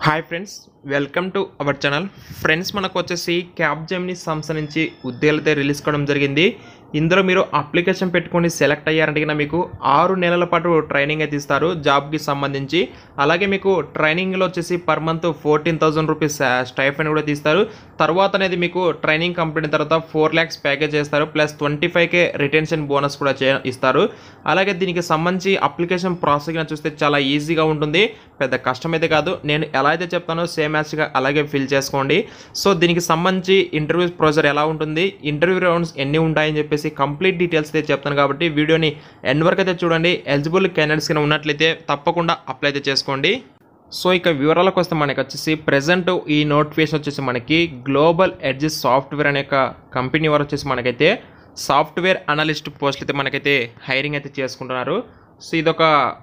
hi friends welcome to our channel friends మనకు వచ్చేసి cab Gemini సంస్థ నుంచి ఉద్యోగాలు అయితే రిలీజ్ కావడం జరిగింది ఇందులో మీరు అప్లికేషన్ పెట్టుకొని సెలెక్ట్ అయ్యారంటే కనుక మీకు ఆరు నెలల పాటు ట్రైనింగ్ అయితే ఇస్తారు జాబ్కి సంబంధించి అలాగే మీకు ట్రైనింగ్లో వచ్చేసి per month fourteen thousand rupees stipend కూడా తీస్తారు తర్వాత అనేది మీకు ట్రైనింగ్ కంప్లీట్ అయిన తర్వాత ఫోర్ ల్యాక్స్ ప్యాకేజ్ చేస్తారు plus twenty five K retention bonus కూడా చే ఇస్తారు అలాగే దీనికి సంబంధించి అప్లికేషన్ ప్రాసెస్ చూస్తే చాలా ఈజీగా ఉంటుంది పెద్ద కష్టం అయితే కాదు నేను ఎలా అయితే చెప్తానో సేమ్ యాచ్గా అలాగే ఫిల్ చేసుకోండి సో దీనికి సంబంధించి ఇంటర్వ్యూ ప్రొసెసర్ ఎలా ఉంటుంది ఇంటర్వ్యూ రౌండ్స్ ఎన్ని ఉంటాయని చెప్పేసి కంప్లీట్ డీటెయిల్స్ అయితే చెప్తాను కాబట్టి వీడియోని ఎండ్ వరకు అయితే చూడండి ఎలిజిబుల్ క్యాండిడేట్స్ కింద ఉన్నట్లయితే తప్పకుండా అప్లై అయితే చేసుకోండి సో ఇక వివరాలకు వస్తే మనకి వచ్చేసి ప్రజెంట్ ఈ నోటిఫికేషన్ వచ్చేసి మనకి గ్లోబల్ ఎడ్జ్ సాఫ్ట్వేర్ అనే ఒక కంపెనీ వారు వచ్చేసి మనకైతే సాఫ్ట్వేర్ అనలిస్ట్ పోస్ట్ అయితే మనకైతే హైరింగ్ అయితే చేసుకుంటున్నారు సో ఇదొక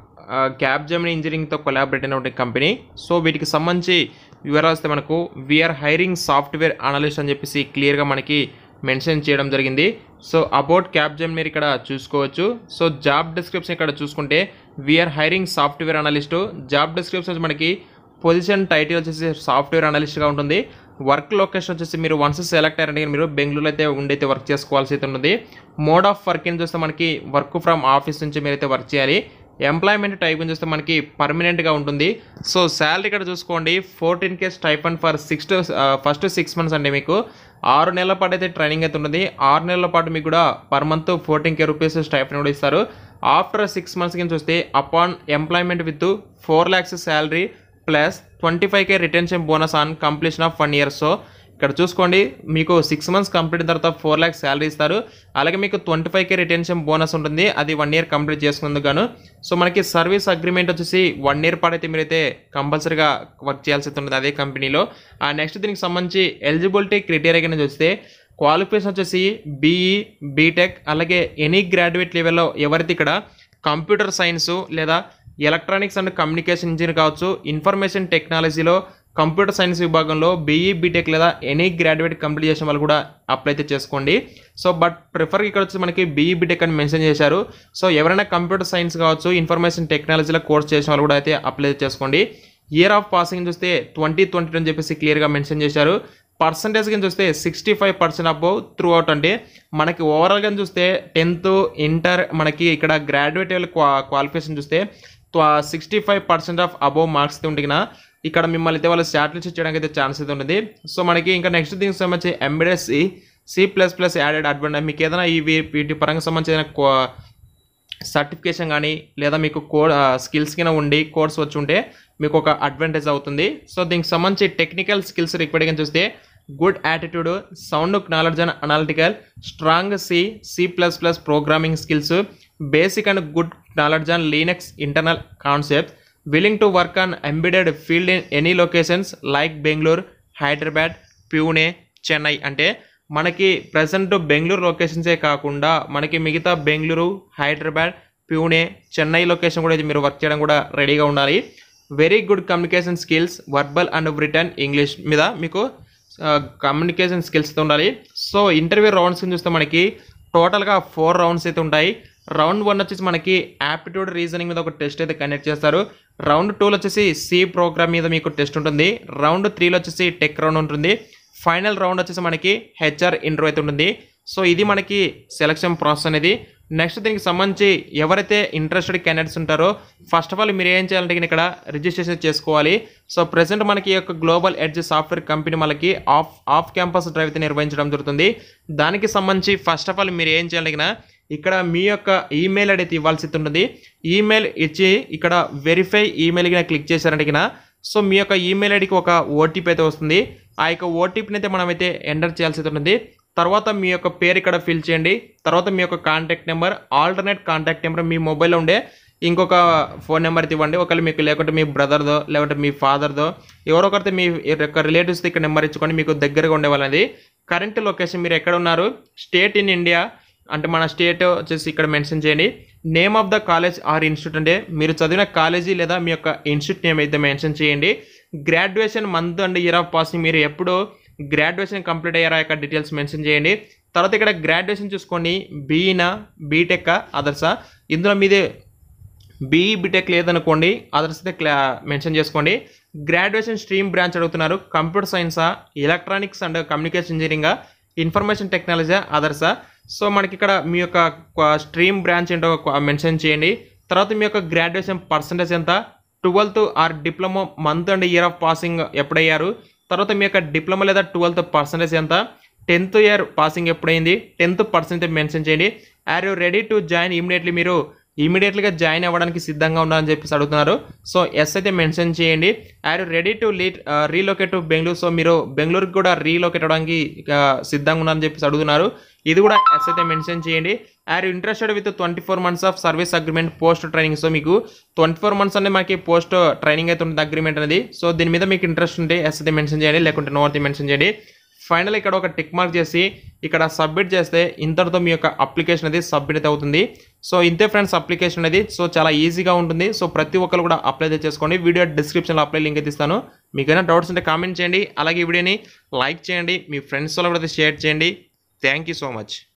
క్యాబ్ జెమిని ఇంజనీరింగ్తో కొలాబరేట్ అయినటువంటి కంపెనీ సో వీటికి సంబంధించి వివరాలు వస్తే మనకు వీఆర్ హైరింగ్ సాఫ్ట్వేర్ అనలిస్ట్ అని చెప్పేసి క్లియర్గా మనకి మెన్షన్ చేయడం జరిగింది సో అబౌట్ క్యాబ్ జెమ్ మీరు ఇక్కడ చూసుకోవచ్చు సో జాబ్ డిస్క్రిప్షన్ ఇక్కడ చూసుకుంటే we're hiring software analyst job description వచ్చి మనకి పొజిషన్ టైటిల్ వచ్చేసి సాఫ్ట్వేర్ అనలిస్ట్గా ఉంటుంది వర్క్ లొకేషన్ వచ్చేసి మీరు వన్స్ సెలెక్ట్ అయ్యారంటే మీరు బెంగళూరులో అయితే ఉండైతే వర్క్ చేసుకోవాల్సి అయితే ఉంటుంది మోడ్ ఆఫ్ వర్కింగ్ చూస్తే మనకి వర్క్ ఫ్రమ్ ఆఫీస్ నుంచి మీరైతే వర్క్ చేయాలి ఎంప్లాయ్మెంట్ టైప్ చూస్తే మనకి పర్మనెంట్గా ఉంటుంది సో శాలరీ ఇక్కడ చూసుకోండి fourteen K stipend for six to first six months అండి మీకు ఆరు నెలల పాటు అయితే ట్రైనింగ్ అయితే ఉంటుంది ఆరు నెలల పాటు మీకు కూడా per month fourteen K rupees stipend కూడా ఇస్తారు ఆఫ్టర్ సిక్స్ మంత్స్ కింద చూస్తే upon employment with four lakhs salary plus twenty five K retention bonus on completion of one year so ఇక్కడ చూసుకోండి మీకు సిక్స్ మంత్స్ కంప్లీట్ అయిన తర్వాత ఫోర్ ల్యాక్స్ శాలరీ ఇస్తారు అలాగే మీకు twenty five K retention bonus ఉంటుంది అది వన్ ఇయర్ కంప్లీట్ చేసుకున్నందుకు గాను సో మనకి సర్వీస్ అగ్రిమెంట్ వచ్చేసి వన్ ఇయర్ పాటు అయితే మీరైతే కంపల్సరీగా వర్క్ చేయాల్సి ఉంటుంది అదే కంపెనీలో ఆ నెక్స్ట్ దీనికి సంబంధించి ఎలిజిబిలిటీ క్రైటీరియా కింద చూస్తే క్వాలిఫికేషన్ వచ్చేసి బీఈ బీటెక్ అలాగే ఎనీ గ్రాడ్యుయేట్ లెవెల్లో ఎవరైతే ఇక్కడ కంప్యూటర్ సైన్సు లేదా ఎలక్ట్రానిక్స్ అండ్ కమ్యూనికేషన్ ఇంజనీర్ కావచ్చు ఇన్ఫర్మేషన్ టెక్నాలజీలో కంప్యూటర్ సైన్స్ విభాగంలో బీఈ బీటెక్ లేదా ఎనీ గ్రాడ్యుయేట్ కంప్లీట్ చేసిన వాళ్ళు కూడా అప్లై అయితే చేసుకోండి సో బట్ ప్రిఫర్ ఇక్కడ వచ్చి మనకి బీఈ బీటెక్ అని మెన్షన్ చేశారు సో ఎవరైనా కంప్యూటర్ సైన్స్ కావచ్చు ఇన్ఫర్మేషన్ టెక్నాలజీలో కోర్స్ చేసిన వాళ్ళు కూడా అయితే అప్లై చేసుకోండి ఇయర్ ఆఫ్ పాసింగ్ చూస్తే ట్వంటీ ట్వంటీ అని చెప్పేసి క్లియర్గా మెన్షన్ చేశారు పర్సంటేజ్ కింద చూస్తే sixty five percent above through అంటే మనకి ఓవరాల్గా చూస్తే టెన్త్ ఇంటర్ మనకి ఇక్కడ గ్రాడ్యుయేట్ లెవెల్ క్వా క్వాలిఫికేషన్ చూస్తే sixty five percent of above marks ఉండిన ఇక్కడ మిమ్మల్ని అయితే వాళ్ళు షార్ట్ లిస్ట్ చేయడానికి అయితే ఛాన్స్ అయితే ఉంటుంది సో మనకి ఇంకా నెక్స్ట్ దీనికి సంబంధించి embedded C C plus plus added advantage మీకు ఏదైనా ఈ వీటి పరంగా సంబంధించిన సర్టిఫికేషన్ కానీ లేదా మీకు కోడ్ స్కిల్స్ కింద ఉండి కోర్స్ వచ్చి ఉంటే మీకు ఒక అడ్వాంటేజ్ అవుతుంది సో దీనికి సంబంధించి టెక్నికల్ స్కిల్స్ రిక్వైర్డ్ చూస్తే good attitude sound knowledge and analytical strong C C plus plus programming skills basic and good knowledge and Linux internal concept willing to work on embedded field in any locations like Bengaluru Hyderabad Pune Chennai అంటే మనకి present Bengaluru లొకేషన్సే కాకుండా మనకి మిగతా Bengaluru Hyderabad Pune Chennai location కూడా మీరు work చేయడం కూడా రెడీగా ఉండాలి very good communication skills verbal and return English మీద మీకు కమ్యూనికేషన్ స్కిల్స్తో ఉండాలి సో ఇంటర్వ్యూ రౌండ్స్ చూస్తే మనకి టోటల్గా ఫోర్ రౌండ్స్ అయితే ఉంటాయి రౌండ్ వన్ వచ్చేసి మనకి యాప్టిట్యూడ్ రీజనింగ్ మీద ఒక టెస్ట్ అయితే కండక్ట్ చేస్తారు రౌండ్ టూలో వచ్చేసి సి ప్రోగ్రామ్ మీద మీకు టెస్ట్ ఉంటుంది రౌండ్ త్రీలో వచ్చేసి టెక్ రౌండ్ ఉంటుంది ఫైనల్ రౌండ్ వచ్చేసి మనకి హెచ్ఆర్ ఇంటర్వ్యూ అయితే ఉంటుంది సో ఇది మనకి సెలక్షన్ ప్రాసెస్ అనేది నెక్స్ట్ దీనికి సంబంధించి ఎవరైతే ఇంట్రెస్టెడ్ క్యాండిడేట్స్ ఉంటారో ఫస్ట్ ఆఫ్ ఆల్ మీరు ఏం చేయాలంటే ఇక్కడ రిజిస్ట్రేషన్ చేసుకోవాలి సో ప్రెసెంట్ మనకి ఈ యొక్క గ్లోబల్ ఎడ్జ్ సాఫ్ట్వేర్ కంపెనీ మనకి ఆఫ్ ఆఫ్ క్యాంపస్ డ్రైవ్ అయితే నిర్వహించడం జరుగుతుంది దానికి సంబంధించి ఫస్ట్ ఆఫ్ ఆల్ మీరు ఏం చేయాలంటే ఇక్కడ మీ యొక్క ఈమెయిల్ ఐడి అయితే ఇవ్వాల్సి ఉంటుంది ఈమెయిల్ ఇచ్చి ఇక్కడ వెరిఫై ఈమెయిల్ కింద క్లిక్ చేశారంటే సో మీ యొక్క ఈమెయిల్ ఐడికి ఒక ఓటీపీ అయితే వస్తుంది ఆ యొక్క ఓటీపీని అయితే మనమైతే ఎంటర్ చేయాల్సి ఉంటుంది తర్వాత మీ యొక్క పేరు ఇక్కడ ఫిల్ చేయండి తర్వాత మీ యొక్క contact number alternate contact number మీ మొబైల్లో ఉండే ఇంకొక ఫోన్ నెంబర్ అయితే ఇవ్వండి ఒకవేళ మీకు లేకుంటే మీ బ్రదర్దో లేకుంటే మీ ఫాదర్దో ఎవరో ఒకరితో మీ యొక్క రిలేటివ్స్ ఇక్కడ నెంబర్ ఇచ్చుకొని మీకు దగ్గరగా ఉండే వాళ్ళది కరెంట్ లొకేషన్ మీరు ఎక్కడ ఉన్నారు స్టేట్ ఇన్ ఇండియా అంటే మన స్టేట్ వచ్చేసి ఇక్కడ మెన్షన్ చేయండి name of the college or institute అంటే మీరు చదివిన కాలేజీ లేదా మీ యొక్క ఇన్స్టిట్యూట్ నేమ్ అయితే మెన్షన్ చేయండి graduation month and year of passing మీరు ఎప్పుడు గ్రాడ్యుయేషన్ కంప్లీట్ అయ్యారా యొక్క డీటెయిల్స్ మెన్షన్ చేయండి తర్వాత ఇక్కడ గ్రాడ్యుయేషన్ చూసుకోండి బీఈనా బీటెక్ అదర్సా ఇందులో మీదే బీఈ బీటెక్ లేదనుకోండి అదర్స్ అయితే క్లా మెన్షన్ చేసుకోండి గ్రాడ్యుయేషన్ స్ట్రీమ్ బ్రాంచ్ అడుగుతున్నారు కంప్యూటర్ సైన్సా ఎలక్ట్రానిక్స్ అండ్ కమ్యూనికేషన్ ఇంజనీరింగా ఇన్ఫర్మేషన్ టెక్నాలజీ అదర్సా సో మనకి ఇక్కడ మీ యొక్క స్ట్రీమ్ బ్రాంచ్ ఏంటో మెన్షన్ చేయండి తర్వాత మీ యొక్క గ్రాడ్యుయేషన్ పర్సంటేజ్ ఎంత twelfth or diploma month and year of passing ఎప్పుడయ్యారు తర్వాత మీ యొక్క డిప్లొమా లేదా ట్వెల్త్ పర్సంటేజ్ ఎంత టెన్త్ ఇయర్ పాసింగ్ ఎప్పుడైంది టెన్త్ పర్సెంటేజ్ మెన్షన్ చేయండి are you ready to join immediately మీరు ఇమీడియట్లీగా జాయిన్ అవ్వడానికి సిద్ధంగా ఉన్నారని చెప్పేసి అడుగుతున్నారు సో ఎస్ అయితే మెన్షన్ చేయండి are you ready to lead relocate to Bengaluru so మీరు బెంగళూరుకి కూడా రీలోకేట్ అవ్వడానికి ఆ, సిద్ధంగా ఉన్నారని చెప్పేసి అడుగుతున్నారు ఇది కూడా ఎస్ అయితే మెన్షన్ చేయండి are you interested with twenty four months of service agreement post training so మీకు ట్వంటీ ఫోర్ మంత్స్ అనేది మనకి పోస్ట్ ట్రైనింగ్ అయితే ఉంటుంది అగ్రిమెంట్ అనేది సో దీని మీద మీకు ఇంట్రెస్ట్ ఉంటే ఎస్ అయితే మెన్షన్ చేయండి లేకుంటే నో అయితే మెన్షన్ చేయండి ఫైనల్ ఇక్కడ ఒక టిక్ మార్క్ చేసి ఇక్కడ సబ్మిట్ చేస్తే ఇంతటితో మీ యొక్క అప్లికేషన్ అనేది సబ్మిట్ అయితే అవుతుంది సో ఇంతే ఫ్రెండ్స్ అప్లికేషన్ అనేది సో చాలా ఈజీగా ఉంటుంది సో ప్రతి ఒక్కరు కూడా అప్లై అయితే చేసుకోండి వీడియో డిస్క్రిప్షన్లో అప్లై లింక్ అయితే ఇస్తాను మీకు ఏమైనా డౌట్స్ ఉంటే కామెంట్ చేయండి అలాగే ఈ వీడియోని లైక్ చేయండి మీ ఫ్రెండ్స్ వాళ్ళకి కూడా షేర్ చేయండి థ్యాంక్ యూ సో మచ్